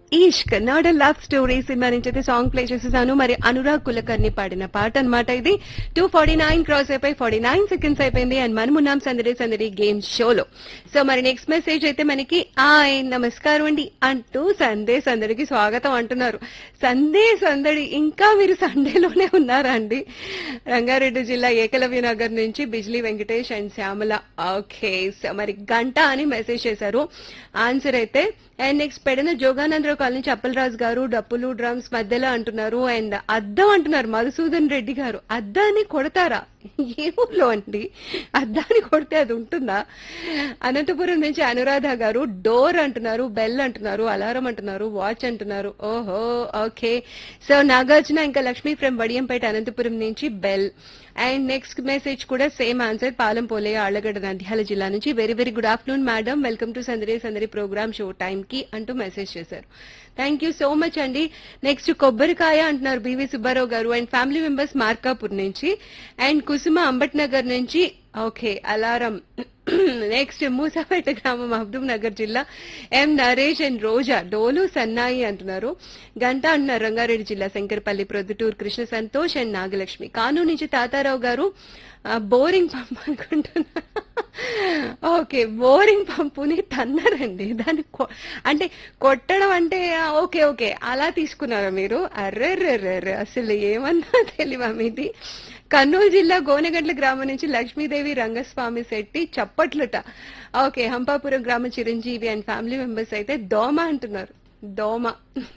ఈష్క్ not love story cinema నుంచి అయితే song play చేసేసాను మరి అనురాగ్ కులకర్ణి పాడిన పాట అన్నమాట ఇది టూ ఫార్టీ నైన్ క్రాస్ అయిపోయి ఫార్టీ నైన్ సెకండ్స్ అయిపోయింది అండ్ మనం ఉన్నాం సందడి సందడి గేమ్ షోలో సో మరి నెక్స్ట్ మెసేజ్ అయితే మనకి ఆయ్ నమస్కారం అండి అంటూ సందే సందడికి స్వాగతం అంటున్నారు సందే సందడి ఇంకా మీరు సండేలోనే ఉన్నారా అండి రంగారెడ్డి జిల్లా ఏకలవ్య నగర్ నుంచి Bijli Venkatesh and Shyamala okay so మరి గంట అని మెసేజ్ చేశారు ఆన్సర్ అయితే అండ్ నెక్స్ట్ పెడిన జోగానందరావు కాలనీ నుంచి అప్పలరాజు గారు డప్పులు డ్రమ్స్ మధ్యలో అంటున్నారు అండ్ అద్దం అంటున్నారు మధుసూదన్ రెడ్డి గారు అద్దాన్ని కొడతారా ఏ ఊర్లో అండి అద్దాన్ని కొడితే అది ఉంటుందా అనంతపురం నుంచి అనురాధ గారు డోర్ అంటున్నారు బెల్ అంటున్నారు అలారం అంటున్నారు వాచ్ అంటున్నారు ఓహో ఓకే సో నాగార్జున ఇంకా లక్ష్మీ ఫ్రమ్ వడియంపేట అనంతపురం నుంచి బెల్ అండ్ నెక్స్ట్ మెసేజ్ కూడా సేమ్ ఆన్సర్ పాలెం పోలే ఆళ్లగడ్డ నంద్యాల జిల్లా నుంచి very very good afternoon madam welcome to సందరి సందరి ప్రోగ్రామ్ షో టైం కి అంటూ మెసేజ్ చేశారు థ్యాంక్ యూ సో మచ్ అండి నెక్స్ట్ కొబ్బరికాయ అంటున్నారు బివి సుబ్బారావు గారు అండ్ ఫ్యామిలీ మెంబర్స్ మార్కాపూర్ నుంచి అండ్ కుసుమ అంబట్ నగర్ నుంచి ఓకే అలారం నెక్స్ట్ మూసాపేట గ్రామం మహబూబ్ నగర్ జిల్లా ఎం నరేష్ అండ్ రోజా డోలు సన్నాయి అంటున్నారు గంట అంటున్నారు రంగారెడ్డి జిల్లా శంకరపల్లి ప్రొద్దుటూరు కృష్ణ సంతోష్ అండ్ నాగలక్ష్మి కానూరు నుంచి తాతారావు గారు ఆ, బోరింగ్ పంప్ అనుకుంటున్నా ఓకే బోరింగ్ పంపుని తన్నారండి దాన్ని కొ- అంటే కొట్టడం అంటే ఆ, ఓకే ఓకే అలా తీసుకున్నారా మీరు అర్రెర్రెర్రెర్రె అసలు ఏమన్నా తెలివా మీది కర్నూలు జిల్లా గోనెగండ్ల గ్రామం నుంచి లక్ష్మీదేవి రంగస్వామి శెట్టి చప్పట్లుట ఓకే హంపాపురం గ్రామ చిరంజీవి అండ్ ఫ్యామిలీ మెంబర్స్ అయితే దోమ అంటున్నారు దోమ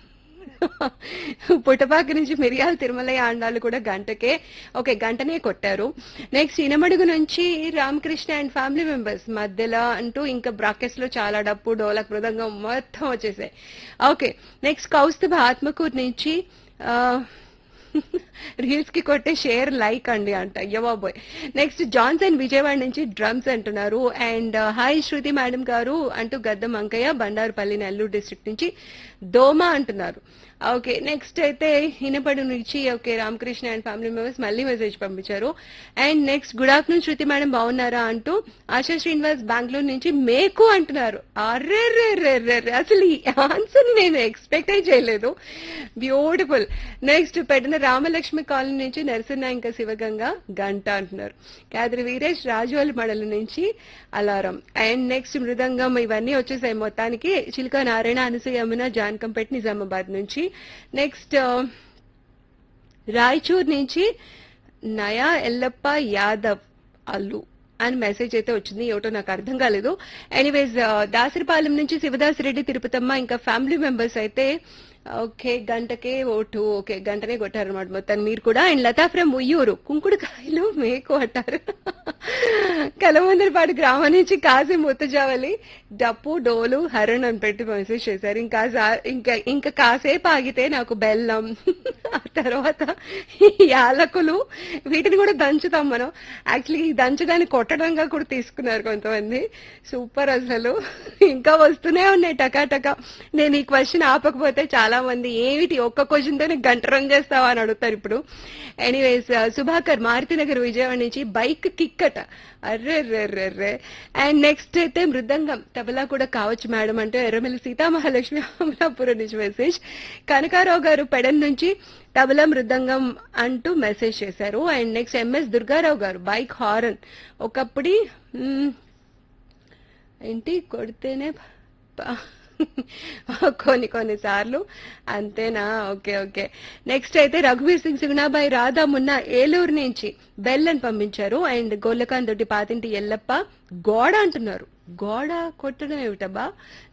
పుట్టపాక నుంచి మిరియాల తిరుమలయ్య ఆండాలు కూడా గంటకే ఓకే గంటనే కొట్టారు నెక్స్ట్ ఇనమడుగు నుంచి రామకృష్ణ అండ్ ఫ్యామిలీ మెంబర్స్ మధ్యలో అంటూ ఇంకా బ్రాకెట్స్ లో చాలా డప్పు డోలక్ మృదంగం మొత్తం వచ్చేసాయి ఓకే నెక్స్ట్ కౌస్తుభ ఆత్మకూరు నుంచి ఆ, రీల్స్ కి కొట్టే షేర్ లైక్ అండి అంట అయ్యో బాబోయ్ నెక్స్ట్ జాన్సన్ విజయవాడ నుంచి డ్రమ్స్ అంటున్నారు and hi Shruti madam garu అంటూ గద్దం అంకయ్య బండారుపల్లి నెల్లూరు డిస్ట్రిక్ట్ నుంచి దోమ అంటున్నారు ఓకే నెక్స్ట్ అయితే హినపడు నుంచి okay Ramakrishna and family members మళ్ళీ మెసేజ్ పంపించారు and next good afternoon Shruti madam బాగున్నారా అంటూ ఆశా శ్రీనివాస్ బెంగళూరు నుంచి మేకు అంటున్నారు అర్రే అసలు ఈ ఆన్సర్ నేను ఎక్స్పెక్ట్ చేయలేదు బ్యూటిఫుల్ నెక్స్ట్ పెట్టిన రామలక్ష్మి కాలనీ నుంచి నరసింహ ఇంకా శివగంగ గంట అంటున్నారు కాదరి వీరేష్ రాజోలి మడల నుంచి అలారం అండ్ నెక్స్ట్ మృదంగం ఇవన్నీ వచ్చేసాయి మొత్తానికి చిలుక నారాయణ అనసూయ యమున జానకంపేట నిజామాబాద్ నుంచి నెక్స్ట్ రాయచూర్ నుంచి నయా ఎల్లప్ప యాదవ్ అల్లు అని మెసేజ్ అయితే వచ్చింది ఏమిటో నాకు అర్థం కాలేదు ఎనీవేస్ దాసరిపాలెం నుంచి శివదాసిరెడ్డి తిరుపతమ్మ ఇంకా ఫ్యామిలీ మెంబర్స్ అయితే ఓకే గంటకే ఓటు ఓకే గంటనే కొట్టారనమాట మొత్తం మీరు కూడా అండ్ లతా ఫ్రమ్ ఉయ్యూరు కుంకుడుకాయలు మేకు అంటారు కలమందరపాడు గ్రామం నుంచి కాసి ముత్తజావలి డప్పు డోలు హరణ్ అని పెట్టి మెసేజ్ చేశారు ఇంకా సా- ఇంకా ఇంకా కాసేపు ఆగితే నాకు బెల్లం ఆ తర్వాత ఈ యాలకులు వీటిని కూడా దంచుతాం మనం యాక్చువల్లీ ఈ దంచడాన్ని కొట్టడంగా కూడా తీసుకున్నారు కొంతమంది సూపర్ అసలు ఇంకా వస్తూనే ఉన్నాయి టకా టకా నేను ఈ క్వశ్చన్ ఆపకపోతే చాలా మంది ఏమిటి ఒక్క క్వశ్చన్ తోనే గంట రన్ చేస్తావా అని అడుగుతారు ఇప్పుడు ఎనీవేస్ సుభాకర్ మారుతినగర్ విజయవాడ నుంచి బైక్ కిక్కట అర్రెర్రెర్రెర్రే అండ్ నెక్స్ట్ అయితే మృదంగం తబలా కూడా కావచ్చు మేడం అంటే ఎర్రమల్లి సీతామహాలక్ష్మి అమలాపురం నుంచి మెసేజ్ కనకారావు గారు పెడన్ నుంచి తబలా మృదంగం అంటూ మెసేజ్ చేశారు అండ్ నెక్స్ట్ ఎంఎస్ దుర్గారావు గారు బైక్ హారన్ ఒకప్పుడు మ్, ఏంటి కొడితేనే ప- కొన్ని కొన్ని సార్లు అంతేనా ఓకే ఓకే నెక్స్ట్ అయితే రఘువీర్ సింగ్ సుగుణాబాయి రాధా మున్న ఏలూరు నుంచి బెల్ అని పంపించారు అండ్ గొల్లకాన్ దొడ్డి పాతింటి ఎల్లప్ప గోడ అంటున్నారు గోడ కొట్టడం ఏమిటబ్బా